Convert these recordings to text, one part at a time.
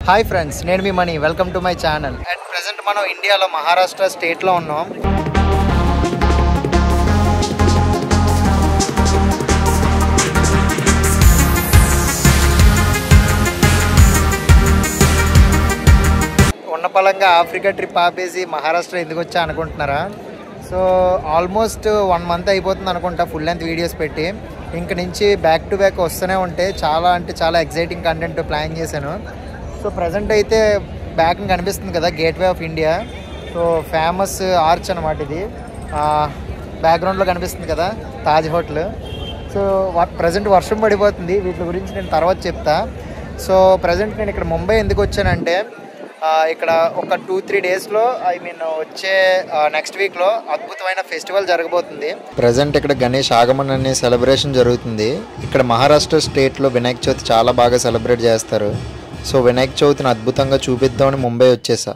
Hi friends నేను మీ Mani welcome to my channel and present మనం ఇండియాలో మహారాష్ట్ర స్టేట్లో ఉన్నాం ఉన్న పలంగా ఆఫ్రికా ట్రిప్ ఆపేసి మహారాష్ట్ర ఎందుకు వచ్చా అనుకుంటున్నారా సో ఆల్మోస్ట్ వన్ మంత్ అయిపోతుంది అనుకుంటా ఫుల్ లెంత్ వీడియోస్ పెట్టి ఇంక నుంచి బ్యాక్ టు బ్యాక్ వస్తూనే ఉంటే చాలా అంటే చాలా ఎగ్జైటింగ్ కంటెంట్ ప్లాన్ చేశాను సో ప్రజెంట్ అయితే బ్యాక్ కనిపిస్తుంది కదా gateway of India so famous arch అనమాట ఇది బ్యాక్గ్రౌండ్లో కనిపిస్తుంది కదా తాజ్ హోటల్ సో ప్రజెంట్ వర్షం పడిపోతుంది వీటి గురించి నేను తర్వాత చెప్తా సో ప్రజెంట్ నేను ఇక్కడ ముంబై ఎందుకు వచ్చానంటే ఆ, ఇక్కడ ఒక టూ త్రీ డేస్లో ఐ మీన్ వచ్చే నెక్స్ట్ వీక్లో అద్భుతమైన ఫెస్టివల్ జరగబోతుంది ప్రజెంట్ ఇక్కడ గణేష్ ఆగమన్ అనే సెలబ్రేషన్ జరుగుతుంది ఇక్కడ మహారాష్ట్ర స్టేట్లో వినాయక చవితి చాలా బాగా సెలబ్రేట్ చేస్తారు సో వినాయక చవితిని అద్భుతంగా చూపిద్దామని ముంబై వచ్చేసా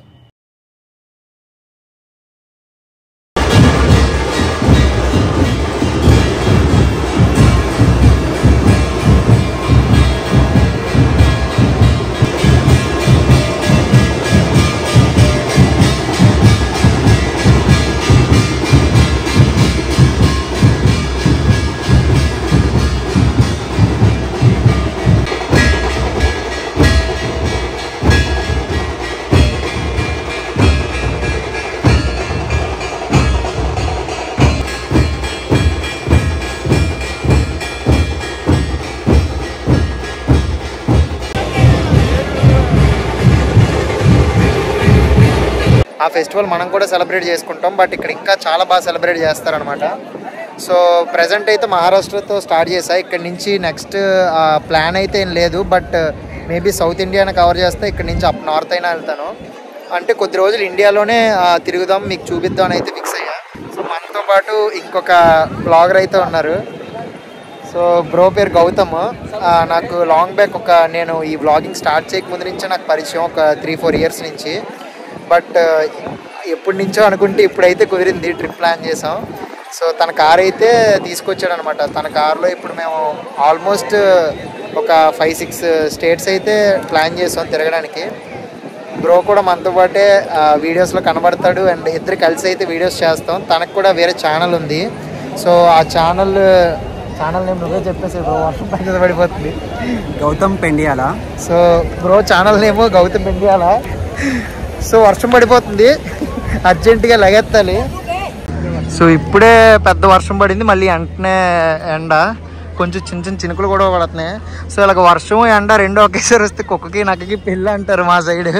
ఆ ఫెస్టివల్ మనం కూడా సెలబ్రేట్ చేసుకుంటాం బట్ ఇక్కడ ఇంకా చాలా బాగా సెలబ్రేట్ చేస్తారనమాట సో ప్రజెంట్ అయితే మహారాష్ట్రతో స్టార్ట్ చేసా ఇక్కడ నుంచి నెక్స్ట్ ప్లాన్ అయితే ఏం లేదు బట్ మేబీ సౌత్ ఇండియాని కవర్ చేస్తే ఇక్కడ నుంచి అప్ నార్త్ అయినా వెళ్తాను అంటే కొద్ది రోజులు ఇండియాలోనే ఆ, తిరుగుదాం మీకు చూపిద్దాం అని అయితే ఫిక్స్ అయ్యా సో మనతో పాటు ఇంకొక బ్లాగర్ అయితే ఉన్నారు సో బ్రో పేరు గౌతమ్ ఆ, నాకు లాంగ్ బ్యాక్ ఒక నేను ఈ వ్లాగింగ్ స్టార్ట్ చేయకముందు నుంచే నాకు పరిచయం ఒక త్రీ ఫోర్ ఇయర్స్ నుంచి బట్ ఎప్పటి నుంచో అనుకుంటే ఇప్పుడైతే కుదిరింది ట్రిప్ ప్లాన్ చేసాం సో తన కార్ అయితే తీసుకొచ్చాడు అనమాట తన కార్లో ఇప్పుడు మేము ఆల్మోస్ట్ ఒక ఫైవ్ సిక్స్ స్టేట్స్ అయితే ప్లాన్ చేసాం తిరగడానికి బ్రో కూడా మనతో పాటే ఆ, వీడియోస్లో కనబడతాడు అండ్ ఇద్దరు కలిసి అయితే వీడియోస్ చేస్తాం తనకు కూడా వేరే ఛానల్ ఉంది సో ఆ ఛానల్ ఛానల్ నేమ్ నువ్వే చెప్పేసి బ్రో వర్షం పెద్దది పడిపోతుంది Gautam Pendiyala so bro channel నేమో గౌతమ్ ఇండియాల సో వర్షం పడిపోతుంది అర్జెంటుగా లగెత్తాలి సో ఇప్పుడే పెద్ద వర్షం పడింది మళ్ళీ వెంటనే ఎండ కొంచెం చిన్న చిన్న చినుకులు కూడా పడుతున్నాయి సో ఇలాగ వర్షం ఎండ రెండు ఒకేసారి వస్తే కుక్కకి నక్కకి పెళ్ళి అంటారు మా సైడ్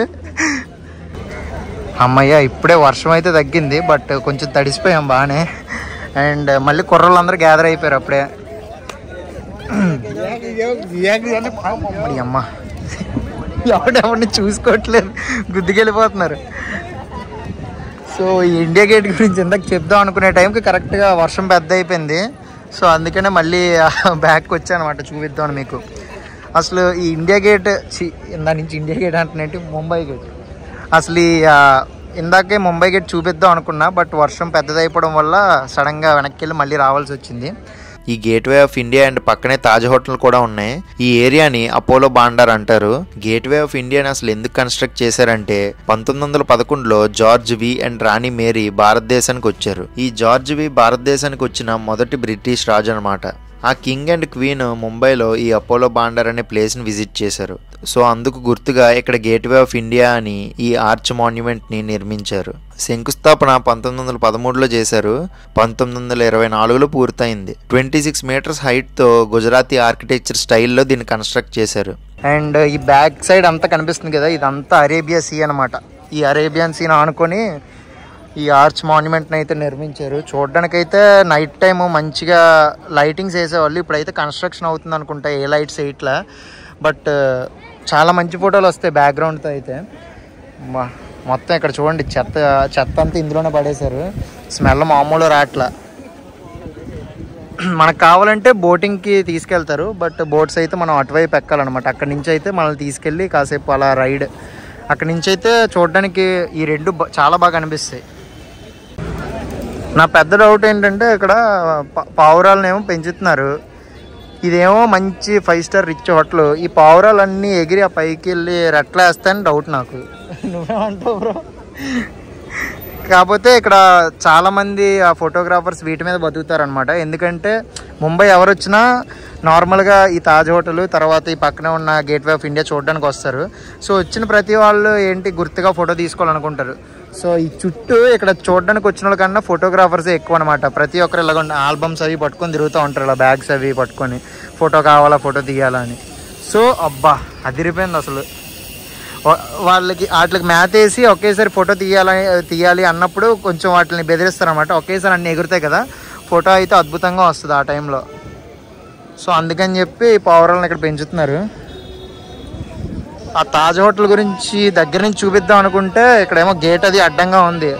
అమ్మయ్య ఇప్పుడే వర్షం అయితే తగ్గింది బట్ కొంచెం తడిసిపోయాం బాగానే అండ్ మళ్ళీ కుర్రోళ్ళందరూ గ్యాదర్ అయిపోయారు అప్పుడే మరి అమ్మ ఎవడెవడిని చూసుకోవట్లేదు గుద్దుకెళ్ళిపోతున్నారు సో ఈ ఇండియా గేట్ గురించి ఇందాక చెప్దాం అనుకునే టైంకి కరెక్ట్గా వర్షం పెద్ద అయిపోయింది సో అందుకనే మళ్ళీ బ్యాక్ వచ్చానమాట చూపిద్దామని మీకు అసలు ఈ ఇండియా గేట్ చి ఇందా నుంచి ఇండియా గేట్ అంటున్నట్టు ముంబై గేట్ అసలు ఈ ఆ, ఇందాకే ముంబై గేట్ చూపిద్దాం అనుకున్నా బట్ వర్షం పెద్దదైపోవడం వల్ల సడన్గా వెనక్కి వెళ్ళి మళ్ళీ రావాల్సి వచ్చింది ఈ గేట్వే ఆఫ్ ఇండియా అండ్ పక్కనే తాజ్ హోటల్ కూడా ఉన్నాయి ఈ ఏరియాని అపోలో బాండార్ అంటారు గేట్వే ఆఫ్ ఇండియాని అసలు ఎందుకు కన్స్ట్రక్ట్ చేశారంటే పంతొమ్మిది వందల పదకొండులో జార్జ్ వి అండ్ రాణి మేరీ భారతదేశానికి వచ్చారు ఈ జార్జ్ వి భారతదేశానికి వచ్చిన మొదటి బ్రిటిష్ రాజు అనమాట ఆ కింగ్ అండ్ క్వీన్ ముంబైలో ఈ అపోలో బాండర్ అనే ప్లేస్ని విజిట్ చేశారు సో అందుకు గుర్తుగా ఇక్కడ గేట్వే ఆఫ్ ఇండియా అని ఈ ఆర్చ్ మాన్యుమెంట్ని నిర్మించారు శంకుస్థాపన పంతొమ్మిది వందల పదమూడులో చేశారు పంతొమ్మిది వందల ఇరవై నాలుగులో పూర్తయింది ట్వంటీ సిక్స్ మీటర్స్ హైట్తో గుజరాతీ ఆర్కిటెక్చర్ స్టైల్లో దీన్ని కన్స్ట్రక్ట్ చేశారు అండ్ ఈ బ్యాక్ సైడ్ అంతా కనిపిస్తుంది కదా ఇదంతా అరేబియా సీ అనమాట ఈ అరేబియన్ సీని ఆనుకొని ఈ ఆర్చ్ మాన్యుమెంట్ని అయితే నిర్మించారు చూడడానికైతే నైట్ టైం మంచిగా లైటింగ్స్ వేసేవాళ్ళు ఇప్పుడైతే కన్స్ట్రక్షన్ అవుతుంది అనుకుంటా ఏ లైట్స్ వేయట్లా బట్ చాలా మంచి ఫోటోలు వస్తాయి బ్యాక్గ్రౌండ్తో అయితే మ- మొత్తం ఇక్కడ చూడండి చెత్త చెత్త అంతా ఇందులోనే పడేశారు స్మెల్ మామూలు రాట్లా మనకు కావాలంటే బోటింగ్కి తీసుకెళ్తారు బట్ బోట్స్ అయితే మనం అటువైపు ఎక్కాలన్నమాట అక్కడి నుంచి అయితే మనల్ని తీసుకెళ్ళి కాసేపు అలా రైడ్ అక్కడి నుంచి అయితే చూడడానికి ఈ రెండు బ- చాలా బాగా అనిపిస్తాయి నా పెద్ద డౌట్ ఏంటంటే ఇక్కడ ప- పావురాలనేమో పెంచుతున్నారు ఇదేమో మంచి ఫైవ్ స్టార్ రిచ్ హోటల్ ఈ పావురాలన్నీ ఎగిరి ఆ పైకి వెళ్ళి రెట్లేస్తాయని డౌట్ నాకు నువ్వేమంటావు బ్రో కాకపోతే ఇక్కడ చాలా మంది ఆ ఫోటోగ్రాఫర్స్ వీటి మీద బతుకుతారనమాట ఎందుకంటే ముంబై ఎవరు వచ్చినా నార్మల్గా ఈ తాజ్ హోటల్ తర్వాత ఈ పక్కనే ఉన్న గేట్వే ఆఫ్ ఇండియా చూడడానికి వస్తారు సో వచ్చిన ప్రతి వాళ్ళు ఏంటి గుర్తుగా ఫోటో తీసుకోవాలనుకుంటారు సో ఈ చుట్టూ ఇక్కడ చూడడానికి వచ్చిన వాళ్ళకన్నా ఫోటోగ్రాఫర్సే ఎక్కువ అనమాట ప్రతి ఒక్కరు ఇలాగ ఆల్బమ్స్ అవి పట్టుకొని తిరుగుతూ ఉంటారు ఇలా బ్యాగ్స్ అవి పట్టుకొని ఫోటో కావాలా ఫోటో తీయాలా అని సో అబ్బా అదిరిపోయింది అసలు వా- వాళ్ళకి వాటికి మ్యాథ్ వేసి ఒకేసారి ఫోటో తీయాలని తీయాలి అన్నప్పుడు కొంచెం వాటిని బెదిరిస్తారు అనమాట ఒకేసారి అన్ని ఎగురుతాయి కదా ఫోటో అయితే అద్భుతంగా వస్తుంది ఆ టైంలో సో అందుకని చెప్పి ఈ పావురాలను ఇక్కడ పెంచుతున్నారు ఆ తాజ్ హోటల్ గురించి దగ్గర నుంచి చూపిద్దాం అనుకుంటే ఇక్కడేమో గేట్ అది అడ్డంగా ఉంది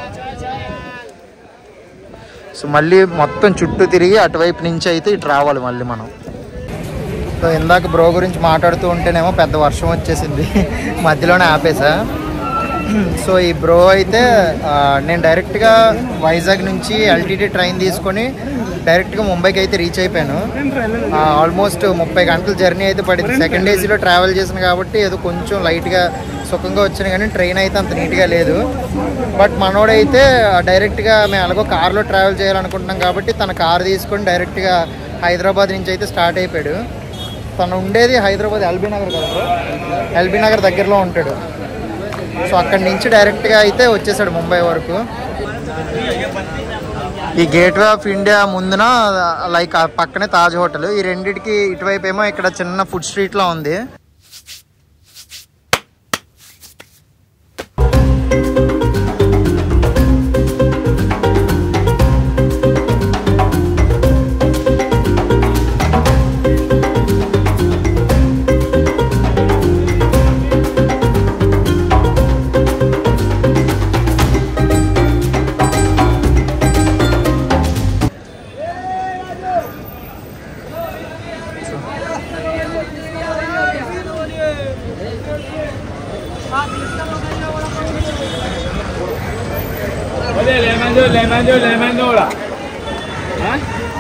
సో మళ్ళీ మొత్తం చుట్టూ తిరిగి అటువైపు నుంచి అయితే ఇటు రావాలి మళ్ళీ మనం సో ఇందాక బ్రో గురించి మాట్లాడుతూ ఉంటేనేమో పెద్ద వర్షం వచ్చేసింది మధ్యలోనే ఆపేసా సో ఈ బ్రో అయితే ఆ, నేను డైరెక్ట్గా వైజాగ్ నుంచి ఎల్టీటీ ట్రైన్ తీసుకొని డైరెక్ట్గా ముంబైకి అయితే రీచ్ అయిపోయాను ఆల్మోస్ట్ ముప్పై గంటల జర్నీ అయితే పడింది సెకండ్ ఏసీలో ట్రావెల్ చేసాను కాబట్టి ఏదో కొంచెం లైట్గా సుఖంగా వచ్చాను కానీ ట్రైన్ అయితే అంత నీట్గా లేదు బట్ మనోడైతే డైరెక్ట్గా మేము అలాగో కార్లో ట్రావెల్ చేయాలనుకుంటున్నాం కాబట్టి తన కార్ తీసుకొని డైరెక్ట్గా హైదరాబాద్ నుంచి అయితే స్టార్ట్ అయిపోయాడు తను ఉండేది హైదరాబాద్ ఎల్బీ నగర్ కదా bro? ఎల్బీ నగర్ దగ్గరలో ఉంటాడు సో అక్కడి నుంచి డైరెక్ట్గా అయితే వచ్చేసాడు ముంబై వరకు ఈ గేట్వే ఆఫ్ ఇండియా ముందున లైక్ ఆ పక్కనే తాజ్ హోటల్ ఈ రెండిటికి ఇటువైపు ఏమో ఇక్కడ చిన్న ఫుడ్ స్ట్రీట్ లో ఉంది Oye, le mando, le mando, le mando ahora. ¿Ah?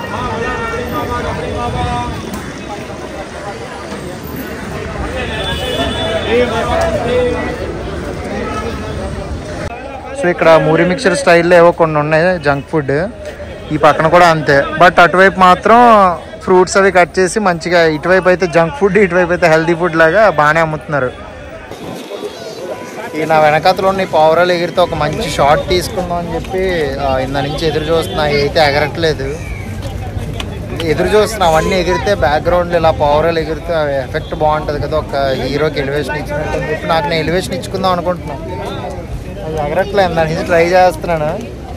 So ఇక్కడ మూరి మిక్చర్ స్టైల్లో ఏవో కొన్ని ఉన్నాయి జంక్ ఫుడ్ ఈ పక్కన కూడా అంతే బట్ అటువైపు మాత్రం ఫ్రూట్స్ అవి కట్ చేసి మంచిగా ఇటువైపు అయితే జంక్ ఫుడ్ ఇటువైపు అయితే హెల్తీ ఫుడ్ లాగా బాగానే అమ్ముతున్నారు ఈ నా వెనకాతలో ఉన్న ఈ పావురాలు ఎగిరితే ఒక మంచి షాట్ తీసుకుందాం అని చెప్పి ఆ, ఇందా నుంచి ఎదురు చూస్తున్నా అవి అయితే ఎగరట్లేదు ఎదురు చూస్తున్నా అవన్నీ ఎగిరితే బ్యాక్గ్రౌండ్ ఇలా పావురాలు ఎగిరితే ఎఫెక్ట్ బాగుంటుంది కదా ఒక హీరోకి ఎలివేషన్ ఇచ్చినట్టు అని చెప్పి నాకు నేను ఎలివేషన్ ఇచ్చుకుందాం అనుకుంటున్నాను అది ఎగరట్లేదు దాని నుంచి ట్రై చేస్తున్నాను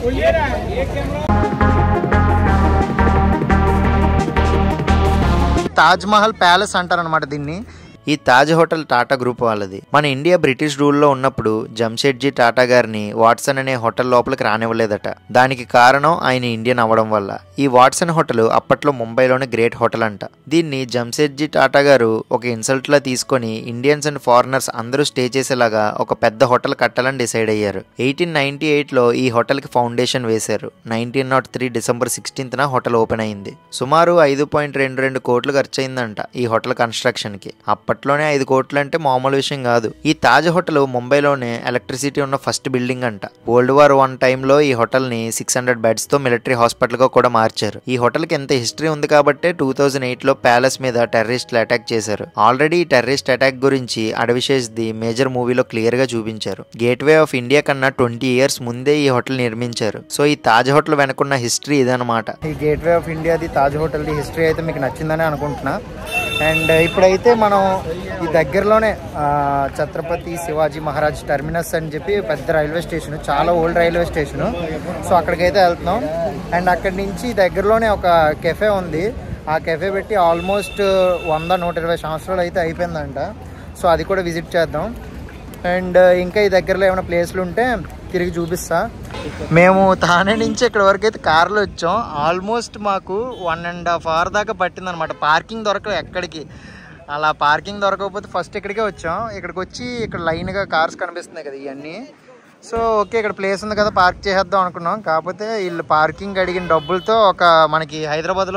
తాజ్ మహల్ ప్యాలెస్ అంటారనమాట దీన్ని ఈ తాజ్ హోటల్ టాటా గ్రూప్ వాళ్ళది మన ఇండియా బ్రిటిష్ రూల్లో ఉన్నప్పుడు జంషెడ్జీ టాటా గారిని వాట్సన్ అనే హోటల్ లోపలికి రానివ్వలేదట దానికి కారణం ఆయన ఇండియన్ అవ్వడం వల్ల ఈ వాట్సన్ హోటల్ అప్పట్లో ముంబైలోని గ్రేట్ హోటల్ అంట దీన్ని జంషెడ్జీ టాటా గారు ఒక ఇన్సల్ట్ లా తీసుకొని ఇండియన్స్ అండ్ ఫారినర్స్ అందరూ స్టే చేసేలాగా ఒక పెద్ద హోటల్ కట్టాలని డిసైడ్ అయ్యారు ఎయిటీన్ నైన్టీ ఎయిట్లో ఈ హోటల్కి ఫౌండేషన్ వేశారు నైన్టీన్ నాట్ త్రీ డిసెంబర్ సిక్స్టీన్త్న హోటల్ ఓపెన్ అయింది సుమారు ఐదు పాయింట్ రెండు రెండు కోట్లు ఖర్చు అయిందంట ఈ హోటల్ కన్స్ట్రక్షన్కి అప్పట్లోనే ఐదు కోట్లు అంటే మామూలు విషయం కాదు ఈ తాజ్ హోటల్ ముంబైలోనే ఎలక్ట్రిసిటీ ఉన్న ఫస్ట్ బిల్డింగ్ అంట వరల్డ్ వార్ వన్ టైంలో ఈ హోటల్ని సిక్స్ హండ్రెడ్ బెడ్స్తో మిలిటరీ హాస్పిటల్గా కూడా మార్చారు ఈ హోటల్కి ఎంత హిస్టరీ ఉంది కాబట్టి టూ థౌజండ్ ఎయిట్లో ప్యాలెస్ మీద టెర్రరిస్టులు అటాక్ చేశారు ఆల్రెడీ ఈ టెర్రరిస్ట్ అటాక్ గురించి అడవిశేష్ ది మేజర్ మూవీలో క్లియర్ గా చూపించారు గేట్వే ఆఫ్ ఇండియా కన్నా ట్వంటీ ఇయర్స్ ముందే ఈ హోటల్ నిర్మించారు సో ఈ తాజ్ హోటల్ వెనకున్న హిస్టరీ ఇదనమాట ఈ గేట్వే ఆఫ్ ఇండియాది తాజ్ హోటల్ది హిస్టరీ అయితే మీకు నచ్చిందని అనుకుంటున్నా అండ్ ఇప్పుడైతే మనం ఈ దగ్గరలోనే ఆ, ఛత్రపతి శివాజీ మహారాజ్ టర్మినస్ అని చెప్పి పెద్ద రైల్వే స్టేషన్ చాలా ఓల్డ్ రైల్వే స్టేషన్ సో అక్కడికైతే వెళ్తున్నాం అండ్ అక్కడి నుంచి దగ్గరలోనే ఒక కెఫే ఉంది ఆ కెఫే పెట్టి ఆల్మోస్ట్ వంద నూట ఇరవై సంవత్సరాలు అయితే అయిపోయిందంట సో అది కూడా విజిట్ చేద్దాం అండ్ ఇంకా ఈ దగ్గరలో ఏమైనా ప్లేస్లు ఉంటే తిరిగి చూపిస్తా మేము తానే నుంచి ఇక్కడ వరకు అయితే కార్లో వచ్చాం ఆల్మోస్ట్ మాకు వన్ అండ్ హాఫ్ అవర్ దాకా పట్టింది అనమాట పార్కింగ్ దొరకదు ఎక్కడికి అలా పార్కింగ్ దొరకకపోతే ఫస్ట్ ఇక్కడికే వచ్చాం ఇక్కడికి వచ్చి ఇక్కడ లైన్గా కార్స్ కనిపిస్తున్నాయి కదా ఇవన్నీ సో ఓకే ఇక్కడ ప్లేస్ ఉంది కదా పార్క్ చేసేద్దాం అనుకున్నాం కాకపోతే వీళ్ళు పార్కింగ్ అడిగిన డబ్బులతో ఒక మనకి హైదరాబాద్లో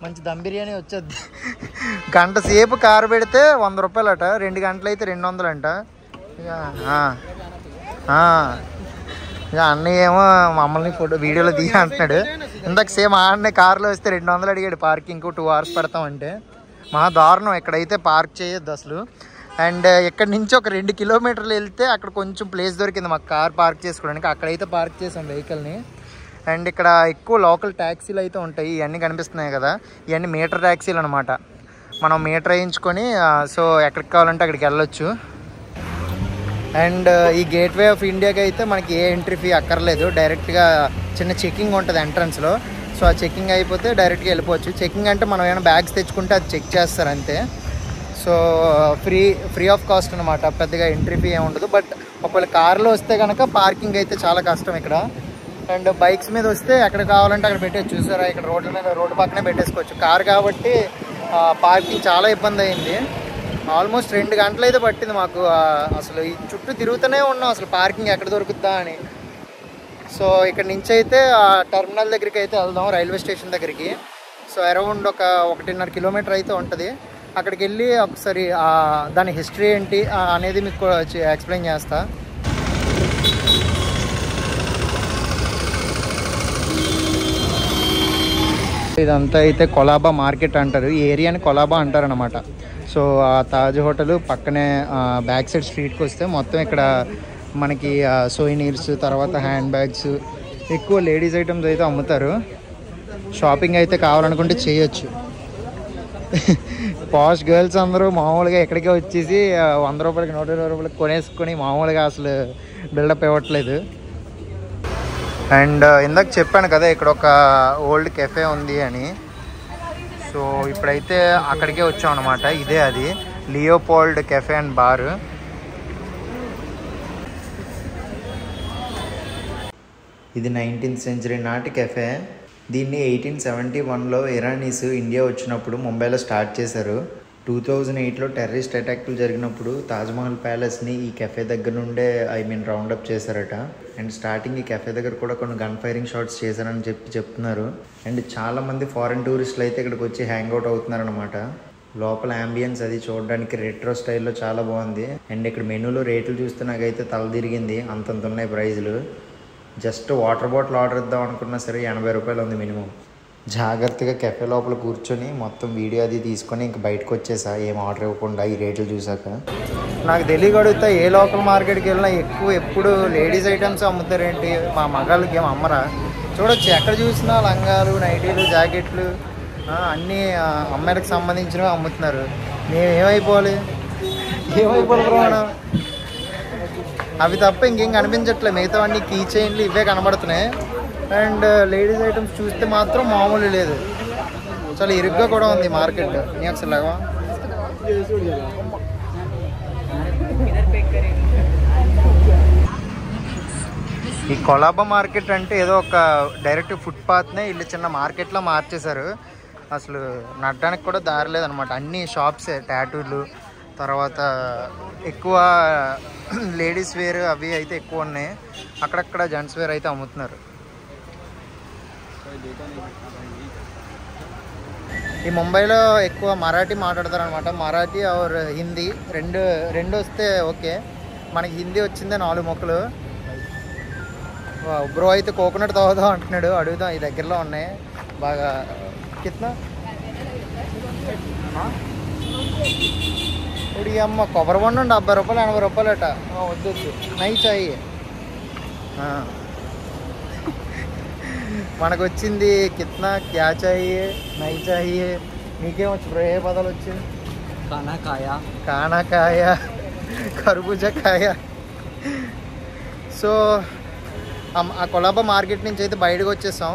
మంచి దమ్ బిర్యానీ వచ్చేది గంట సేపు కారు పెడితే వంద రూపాయలట రెండు గంటలు అయితే రెండు వందలంట ఇక ఆ, ఆ. ఇక అన్నయ్య ఏమో మమ్మల్ని ఫోటో వీడియోలో తీయ అంటున్నాడు ఇందాక సేమ్ ఆ అన్నయ్య కారులో వస్తే రెండు వందలు అడిగాడు పార్కింగ్ టూ అవర్స్ పెడతామంటే మహా దారుణం ఎక్కడైతే పార్క్ చేయొద్దు అసలు అండ్ ఇక్కడ నుంచి ఒక రెండు కిలోమీటర్లు వెళ్తే అక్కడ కొంచెం ప్లేస్ దొరికింది మాకు కార్ పార్క్ చేసుకోవడానికి అక్కడైతే పార్క్ చేసాం వెహికల్ని అండ్ ఇక్కడ ఎక్కువ లోకల్ ట్యాక్సీలు అయితే ఉంటాయి ఇవన్నీ కనిపిస్తున్నాయి కదా ఇవన్నీ మీటర్ ట్యాక్సీలు అనమాట మనం మీటర్ వేయించుకొని ఆ, సో ఎక్కడికి కావాలంటే అక్కడికి వెళ్ళొచ్చు అండ్ ఈ గేట్వే ఆఫ్ ఇండియాకి అయితే మనకి ఏ ఎంట్రీ ఫీ అక్కర్లేదు డైరెక్ట్గా చిన్న చెకింగ్ ఉంటుంది ఎంట్రన్స్లో సో ఆ చెకింగ్ అయిపోతే డైరెక్ట్గా వెళ్ళిపోవచ్చు చెకింగ్ అంటే మనం ఏమైనా బ్యాగ్స్ తెచ్చుకుంటే అది చెక్ చేస్తారు అంతే so free free of cost అనమాట పెద్దగా ఎంట్రీ ఫీ ఏమి ఉండదు బట్ ఒకవేళ కార్లో వస్తే కనుక పార్కింగ్ అయితే చాలా కష్టం ఇక్కడ అండ్ బైక్స్ మీద వస్తే ఎక్కడ కావాలంటే అక్కడ పెట్టేసి చూసారా ఇక్కడ రోడ్ల మీద రోడ్డు పక్కనే పెట్టేసుకోవచ్చు కార్ కాబట్టి పార్కింగ్ చాలా ఇబ్బంది అయింది ఆల్మోస్ట్ రెండు గంటలు అయితే పట్టింది మాకు ఆ, అసలు ఈ చుట్టూ తిరుగుతూనే ఉన్నాం అసలు పార్కింగ్ ఎక్కడ దొరుకుద్దా అని సో ఇక్కడ నుంచి అయితే ఆ టెర్మినల్ దగ్గరికి అయితే వెళ్దాం రైల్వే స్టేషన్ దగ్గరికి సో అరౌండ్ ఒక ఒకటిన్నర కిలోమీటర్ అయితే ఉంటుంది అక్కడికి వెళ్ళి ఒకసారి ఆ, దాని హిస్టరీ ఏంటి ఆ, అనేది మీకు ఎక్స్ప్లెయిన్ చేస్తా ఇదంతా అయితే కొలాబా మార్కెట్ అంటారు ఈ ఏరియాని కొలాబా అంటారు అనమాట సో ఆ తాజ్ హోటల్ పక్కనే బ్యాక్ సైడ్ స్ట్రీట్కి వస్తే మొత్తం ఇక్కడ మనకి సోయినీర్స్ తర్వాత హ్యాండ్ బ్యాగ్స్ ఎక్కువ లేడీస్ ఐటమ్స్ అయితే అమ్ముతారు షాపింగ్ అయితే కావాలనుకుంటే చేయొచ్చు పాష్ గర్ల్స్ అందరూ మామూలుగా ఎక్కడికే వచ్చేసి ఆ, వంద రూపాయలకి నూట ఇరవై రూపాయలకి కొనేసుకొని మామూలుగా అసలు బిల్డప్ ఇవ్వట్లేదు అండ్ ఇందాక చెప్పాను కదా ఇక్కడ ఒక ఓల్డ్ కెఫే ఉంది అని సో ఇప్పుడైతే అక్కడికే వచ్చాం అనమాట ఇదే అది లియోపోల్డ్ కెఫే అండ్ బార్ ఇది నైన్టీన్త్ సెంచరీ నాటి కెఫే దీన్ని ఎయిటీన్ సెవెంటీ వన్లో ఇరానీస్ ఇండియా వచ్చినప్పుడు ముంబైలో స్టార్ట్ చేశారు టూ థౌజండ్ ఎయిట్లో టెర్రరిస్ట్ అటాక్లు జరిగినప్పుడు తాజ్మహల్ ప్యాలెస్ని ఈ కెఫే దగ్గర నుండే ఐ మీన్ రౌండప్ చేశారట అండ్ స్టార్టింగ్ ఈ కెఫే దగ్గర కూడా కొన్ని గన్ ఫైరింగ్ షాట్స్ చేశారని చెప్పి చెప్తున్నారు అండ్ చాలామంది ఫారిన్ టూరిస్టులు అయితే ఇక్కడికి వచ్చి హ్యాంగ్ అవుట్ అవుతున్నారనమాట లోపల అంబియన్స్ అది చూడడానికి రెట్రో స్టైల్లో చాలా బాగుంది అండ్ ఇక్కడ మెనూలో రేట్లు చూస్తే నాకైతే తల తిరిగింది అంతంత ఉన్నాయి ప్రైజులు జస్ట్ వాటర్ బాటిల్ ఆర్డర్ ఇద్దాం అనుకున్నా సరే ఎనభై రూపాయలు ఉంది మినిమం జాగ్రత్తగా కెఫే లోపల కూర్చొని మొత్తం వీడియో అది తీసుకొని ఇంక బయటకు వచ్చేసా ఏం ఆర్డర్ ఇవ్వకుండా ఈ రేట్లు చూసాక నాకు తెలియక అడుగుతా ఏ లోకల్ మార్కెట్కి వెళ్ళినా ఎక్కువ ఎప్పుడు లేడీస్ ఐటమ్స్ అమ్ముతారేంటి మా మగాళ్ళకి ఏం అమ్మరా చూడొచ్చు ఎక్కడ చూసినా లంగాలు నైటీలు జాకెట్లు ఆ, అన్నీ ఆ, అమ్మాయిలకు సంబంధించినవి అమ్ముతున్నారు మేము ఏమైపోవాలి ఏమైపోవాలి బ్రో మనం అవి తప్ప ఇంకేం కనిపించట్లే మిగతా అన్ని కీ చైన్లు ఇవే కనబడుతున్నాయి అండ్ లేడీస్ ఐటమ్స్ చూస్తే మాత్రం మామూలు లేదు చాలా ఇరుగ్గా కూడా ఉంది మార్కెట్ నీ ఒకసారి లేవా ఈ కొలాబా మార్కెట్ అంటే ఏదో ఒక డైరెక్ట్ ఫుట్పాత్నే ఇల్లు చిన్న మార్కెట్లో మార్చేశారు అసలు నడడానికి కూడా దారి లేదనమాట అన్ని షాప్సే టాటూలు తర్వాత ఎక్కువ లేడీస్ వేర్ అవి అయితే ఎక్కువ ఉన్నాయి అక్కడక్కడ జెంట్స్ వేర్ అయితే అమ్ముతున్నారు ఈ ముంబైలో ఎక్కువ మరాఠీ మాట్లాడతారు అనమాట మరాఠీ ఆర్ హిందీ రెండు రెండు వస్తే ఓకే మనకి హిందీ వచ్చిందే నాలుగు మొక్కలు బ్రో అయితే కోకోనట్ తాగుదాం అంటున్నాడు అడుగుదాం ఈ దగ్గరలో ఉన్నాయి బాగా కిత్నా ఇప్పుడు ఈ అమ్మ కొబ్బరి బొండ డెబ్బై రూపాయలు ఎనభై రూపాయలు అట ఆ, వద్దు వద్దు నై చాయి ఆ. మనకు వచ్చింది కిత్నా క్యా చాయి నై చాయి మీకేం వచ్చు బ్రో ఏ పదాలు వచ్చింది खाना खाया కానకాయ కర్బూజకాయ సో ఆ- ఆ కొలాబా మార్కెట్ నుంచి అయితే బయటకు వచ్చేసాం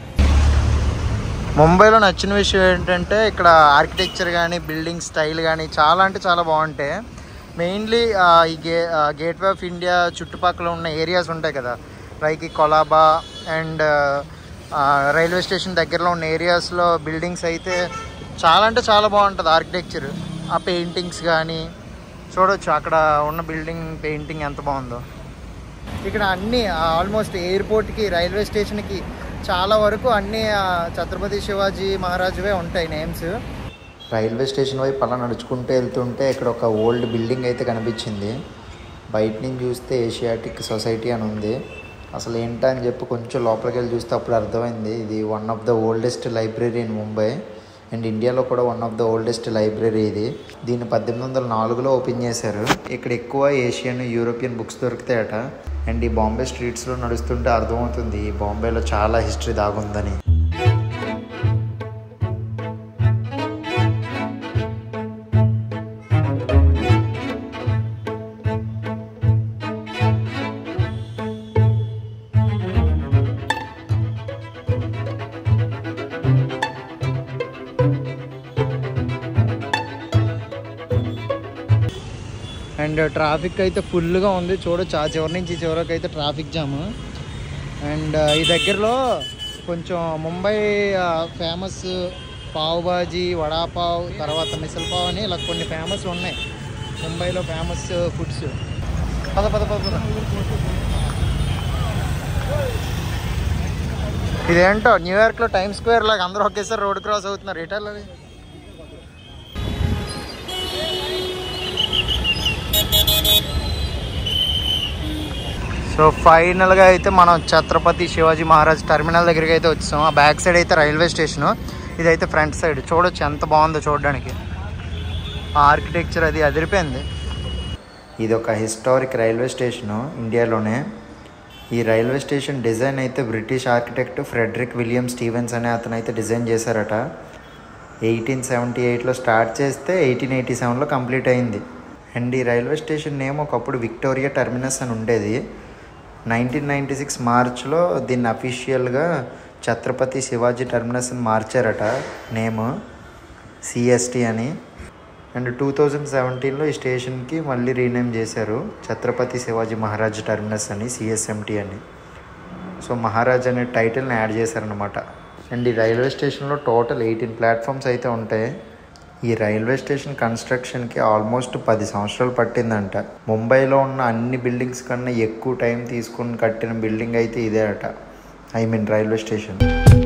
ముంబైలో నచ్చిన విషయం ఏంటంటే ఇక్కడ ఆర్కిటెక్చర్ కానీ బిల్డింగ్ స్టైల్ కానీ చాలా అంటే చాలా బాగుంటాయి మెయిన్లీ ఈ గే గేట్వే ఆఫ్ ఇండియా చుట్టుపక్కల ఉన్న ఏరియాస్ ఉంటాయి కదా లైక్ ఈ కొలాబా అండ్ రైల్వే స్టేషన్ దగ్గరలో ఉన్న ఏరియాస్లో బిల్డింగ్స్ అయితే చాలా అంటే చాలా బాగుంటుంది ఆర్కిటెక్చర్ ఆ పెయింటింగ్స్ కానీ చూడొచ్చు అక్కడ ఉన్న బిల్డింగ్ పెయింటింగ్ ఎంత బాగుందో ఇక్కడ అన్ని ఆల్మోస్ట్ ఎయిర్పోర్ట్కి రైల్వే స్టేషన్కి చాలా వరకు అన్ని ఆ, ఛత్రపతి శివాజీ మహారాజువే ఉంటాయి నేమ్స్ రైల్వే స్టేషన్ వైపు అలా నడుచుకుంటూ వెళ్తుంటే ఇక్కడ ఒక ఓల్డ్ బిల్డింగ్ అయితే కనిపించింది బయట నుంచి చూస్తే ఏషియాటిక్ సొసైటీ అని ఉంది అసలు ఏంటా అని చెప్పి కొంచెం లోపలికి వెళ్ళి చూస్తే అప్పుడు అర్థమైంది ఇది one of the oldest library in Mumbai and ఇండియాలో కూడా one of the oldest library ఇది దీన్ని పద్దెనిమిది వందల నాలుగులో ఓపెన్ చేశారు ఇక్కడ ఎక్కువ ఏషియన్ యూరోపియన్ బుక్స్ దొరుకుతాయట అండ్ ఈ బాంబే స్ట్రీట్స్లో నడుస్తుంటే అర్థమవుతుంది ఈ బాంబేలో చాలా హిస్టరీ దాగుందని అండ్ ట్రాఫిక్ అయితే ఫుల్గా ఉంది చూడొచ్చు ఆ చివరి నుంచి ఈ చివరికి అయితే ట్రాఫిక్ జామ్ అండ్ ఈ దగ్గరలో కొంచెం ముంబై ఫేమస్ పావ్ బాజీ వడాపావ్ తర్వాత మిసల్ పావ్ అని ఇలా కొన్ని ఫేమస్ ఉన్నాయి ముంబైలో ఫేమస్ ఫుడ్స్ పద పద పద పద ఇదేంటో న్యూయార్క్లో టైమ్ స్క్వేర్ లాగా అందరూ ఒకేసారి రోడ్ క్రాస్ అవుతున్నారు రిటర్న్ అది సో ఫైనల్గా అయితే మనం ఛత్రపతి శివాజీ మహారాజ్ టెర్మినల్ దగ్గరికి అయితే వచ్చాం ఆ బ్యాక్ సైడ్ అయితే రైల్వే స్టేషను ఇదైతే ఫ్రంట్ సైడ్ చూడొచ్చు ఎంత బాగుందో చూడడానికి ఆ ఆర్కిటెక్చర్ అది అదిరిపోయింది ఇది ఒక హిస్టారిక్ రైల్వే స్టేషను ఇండియాలోనే ఈ రైల్వే స్టేషన్ డిజైన్ అయితే British architect Frederick William Stevens అనే అతను అయితే డిజైన్ చేశారట ఎయిటీన్ సెవెంటీ ఎయిట్లో స్టార్ట్ చేస్తే ఎయిటీన్ ఎయిటీ సెవెన్లో కంప్లీట్ అయింది అండ్ ఈ రైల్వే స్టేషన్ నేమ్ ఒకప్పుడు విక్టోరియా టెర్మినస్ అని ఉండేది నైన్టీన్ నైంటీ సిక్స్ మార్చ్లో దీన్ని అఫీషియల్గా ఛత్రపతి శివాజీ టెర్మినస్ అని మార్చారట నేమ్ సిఎస్టీ అని అండ్ టూ థౌజండ్ సెవెంటీన్లో ఈ స్టేషన్కి మళ్ళీ రీనేమ్ చేశారు ఛత్రపతి శివాజీ మహారాజ్ టెర్మినస్ అని సిఎస్ఎంటీ అని సో మహారాజ్ అనే టైటిల్ని యాడ్ చేశారనమాట అండ్ ఈ రైల్వే స్టేషన్లో టోటల్ ఎయిటీన్ ప్లాట్ఫామ్స్ అయితే ఉంటాయి ఈ రైల్వే స్టేషన్ కన్స్ట్రక్షన్కి ఆల్మోస్ట్ పది సంవత్సరాలు పట్టిందంట ముంబైలో ఉన్న అన్ని బిల్డింగ్స్ కన్నా ఎక్కువ టైం తీసుకుని కట్టిన బిల్డింగ్ అయితే ఇదే అట I mean railway station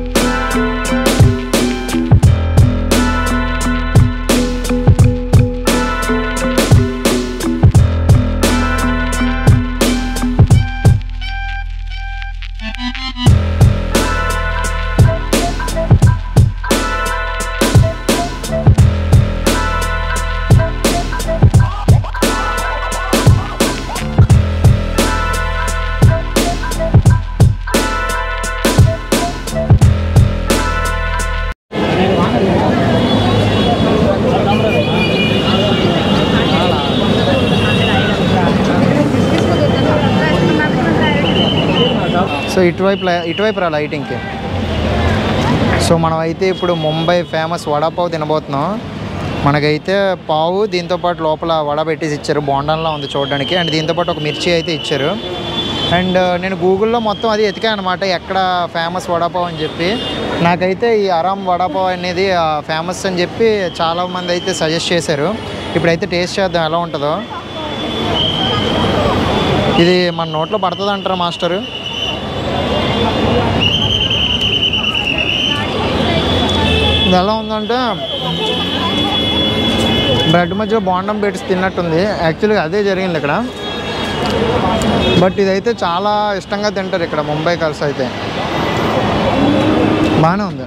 so ఇటువైపు లై- ఇటువైపు రా లైటింగ్కి సో మనం అయితే ఇప్పుడు ముంబై ఫేమస్ వడాపావ్ తినబోతున్నాం మనకైతే పావు దీంతో పాటు లోపల వడ పెట్టేసి ఇచ్చారు బోండంలా ఉంది చూడడానికి అండ్ దీంతో పాటు ఒక మిర్చి అయితే ఇచ్చారు అండ్ నేను గూగుల్లో మొత్తం అది ఎతికాను అనమాట ఎక్కడ ఫేమస్ వడాపావ్ అని చెప్పి నాకైతే ఈ అరామ్ వడాపావ్ అనేది ఫేమస్ అని చెప్పి చాలామంది అయితే సజెస్ట్ చేశారు ఇప్పుడైతే టేస్ట్ చేద్దాం ఎలా ఉంటుందో ఇది మన నోట్లో పడుతుంది అంటారా మాస్టరు ఇది ఎలా ఉందంటే బ్రెడ్ మధ్యలో బోండం పెట్టి తిన్నట్టుంది యాక్చువల్గా అదే జరిగింది ఇక్కడ బట్ ఇదైతే చాలా ఇష్టంగా తింటారు ఇక్కడ ముంబై కల్స్ అయితే బాగానే ఉంది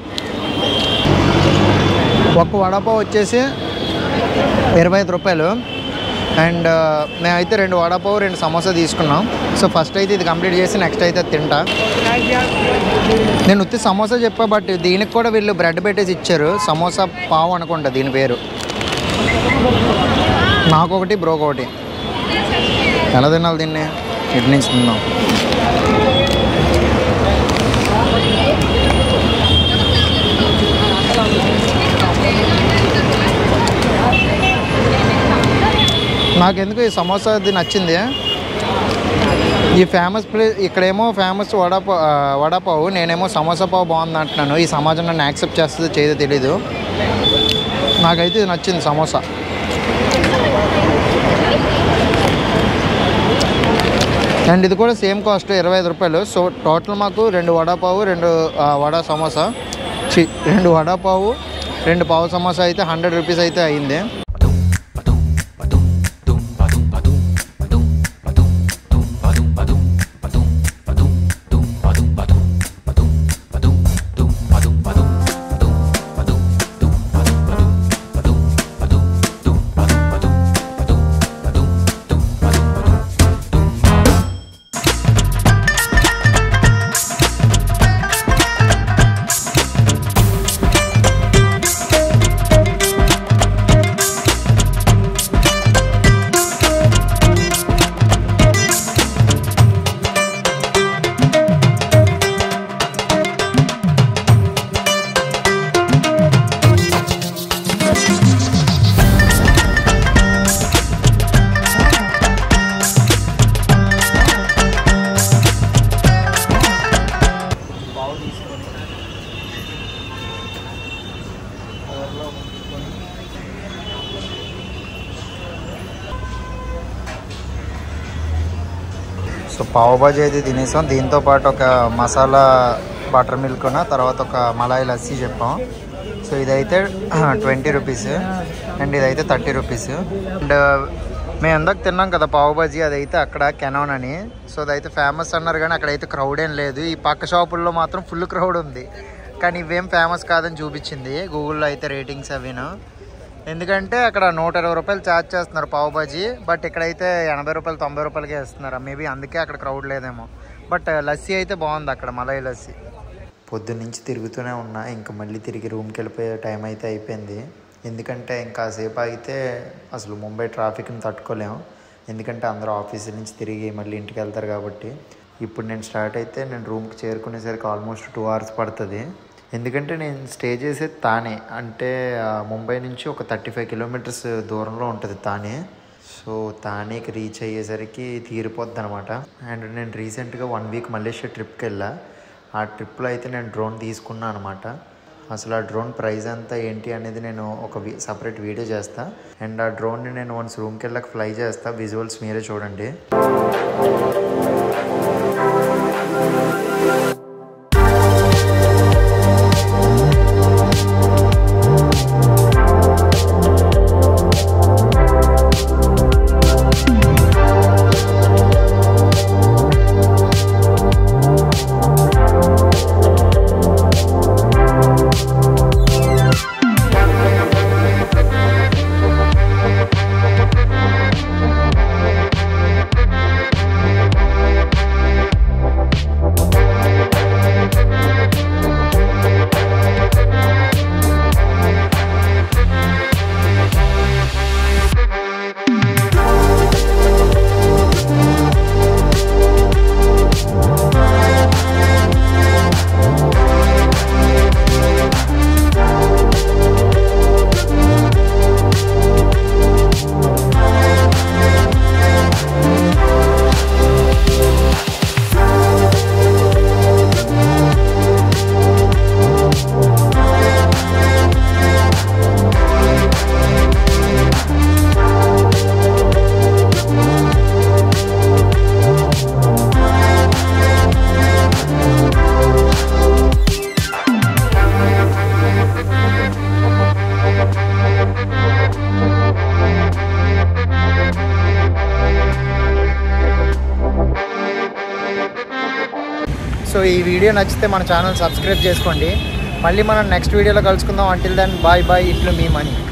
ఒక్క వడాపావ్ వచ్చేసి ఇరవై ఐదు రూపాయలు అండ్ మేమైతే రెండు వడాపావు రెండు సమోసా తీసుకున్నాం సో ఫస్ట్ అయితే ఇది కంప్లీట్ చేసి నెక్స్ట్ అయితే తింటా నేను ఉత్తి సమోసా చెప్పా బట్ దీనికి కూడా వీళ్ళు బ్రెడ్ పెట్టేసి ఇచ్చారు సమోసా పావు అనుకుంటా దీని పేరు నాకు ఒకటి బ్రోక్ ఒకటి ఎలా తినాలి దీన్ని ఇటు నుంచి తిన్నాం నాకెందుకు ఈ సమోసా ఇది నచ్చింది ఈ ఫేమస్ ప్లేస్ ఇక్కడేమో ఫేమస్ వడాపా ఆ, వడాపావు నేనేమో సమోసా పావు బాగుంది అంటున్నాను ఈ సమాజం నన్ను యాక్సెప్ట్ చేస్తుందో చేయదో తెలీదు నాకైతే ఇది నచ్చింది సమోసా అండ్ ఇది కూడా సేమ్ కాస్ట్ ఇరవై ఐదు రూపాయలు సో టోటల్ మాకు రెండు వడాపావు రెండు ఆ, వడా సమోసా చి రెండు వడాపావు రెండు పావు సమోసా అయితే హండ్రెడ్ రూపీస్ అయితే అయింది సో పావు బాజీ అయితే తినేసాం దీంతో పాటు ఒక మసాలా బటర్ మిల్క్ తర్వాత ఒక మలాయి లస్సీ చెప్పాం సో ఇదైతే ట్వంటీ రూపీస్ అండ్ ఇదైతే థర్టీ రూపీస్ అండ్ మేము ఎందాక తిన్నాం కదా పావు బాజీ అదైతే అక్కడ కెనాన్ అని సో అదైతే ఫేమస్ అన్నారు కానీ అక్కడైతే క్రౌడ్ ఏం లేదు ఈ పక్క షాపుల్లో మాత్రం ఫుల్ క్రౌడ్ ఉంది కానీ ఇవేం ఫేమస్ కాదని చూపించింది గూగుల్లో అయితే రేటింగ్స్ అవిను ఎందుకంటే అక్కడ నూట ఇరవై రూపాయలు ఛార్జ్ చేస్తున్నారు పావు బాజీ బట్ ఇక్కడైతే ఎనభై రూపాయలు తొంభై రూపాయలకే ఇస్తున్నారు మేబీ అందుకే అక్కడ క్రౌడ్ లేదేమో బట్ లస్సీ అయితే బాగుంది అక్కడ మలై లస్సీ పొద్దున్నుంచి తిరుగుతూనే ఉన్నా ఇంకా మళ్ళీ తిరిగి రూమ్కి వెళ్ళిపోయే టైం అయితే అయిపోయింది ఎందుకంటే ఇంకా సేపు ఆగితే అసలు ముంబై ట్రాఫిక్ని తట్టుకోలేము ఎందుకంటే అందరూ ఆఫీస్ నుంచి తిరిగి మళ్ళీ ఇంటికి వెళ్తారు కాబట్టి ఇప్పుడు నేను స్టార్ట్ అయితే నేను రూమ్కి చేరుకునేసరికి ఆల్మోస్ట్ టూ అవర్స్ పడుతుంది ఎందుకంటే నేను స్టే చేసేది తానే అంటే ఆ, ముంబై నుంచి ఒక థర్టీ ఫైవ్ కిలోమీటర్స్ దూరంలో ఉంటుంది తానే సో తానేకి రీచ్ అయ్యేసరికి తీరిపోద్ది అనమాట అండ్ నేను రీసెంట్గా వన్ వీక్ మలేషియా ట్రిప్కి వెళ్ళా ఆ ట్రిప్లో అయితే నేను డ్రోన్ తీసుకున్నాను అనమాట అసలు ఆ డ్రోన్ ప్రైస్ అంతా ఏంటి అనేది నేను ఒక సపరేట్ వీడియో చేస్తా అండ్ ఆ డ్రోన్ని నేను వన్స్ రూమ్కి వెళ్ళాక ఫ్లై చేస్తా విజువల్స్ మీరే చూడండి సో ఈ వీడియో నచ్చితే మన ఛానల్ సబ్స్క్రైబ్ చేసుకోండి మళ్ళీ మనం నెక్స్ట్ వీడియోలో కలుసుకుందాం అంటిల్ దెన్ బాయ్ బాయ్ ఇట్లు మీ మనీ